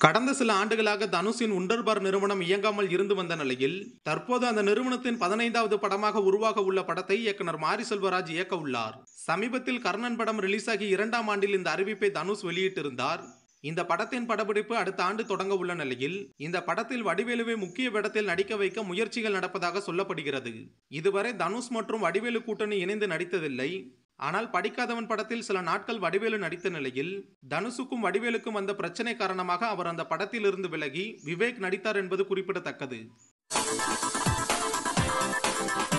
கடந்த சில ஆண்டுகளாக தனுஷின் உண்டர்பார் நிறுவனம் இயங்காமல் இருந்து வந்த நிலையில் தற்போது அந்த நிறுவனத்தின் பதினைந்தாவது படமாக உருவாக உள்ள படத்தை இயக்குனர் மாரி செல்வராஜ் இயக்க உள்ளார் சமீபத்தில் கர்ணன் படம் ரிலீஸ் ஆகி இரண்டாம் ஆண்டில் இந்த அறிவிப்பை தனுஷ் வெளியிட்டிருந்தார் இந்த படத்தின் படப்பிடிப்பு அடுத்த ஆண்டு தொடங்க உள்ள நிலையில் இந்த படத்தில் வடிவேலுவை முக்கிய வேடத்தில் நடிக்க வைக்க முயற்சிகள் நடப்பதாக சொல்லப்படுகிறது இதுவரை தனுஷ் மற்றும் வடிவேலு கூட்டணி இணைந்து நடித்ததில்லை ஆனால் படிக்காதவன் படத்தில் சில நாட்கள் வடிவேலு நடித்த நிலையில் தனுஷுக்கும் வடிவேலுக்கும் வந்த பிரச்சனை காரணமாக அவர் அந்த படத்திலிருந்து விலகி விவேக் நடித்தார் என்பது குறிப்பிடத்தக்கது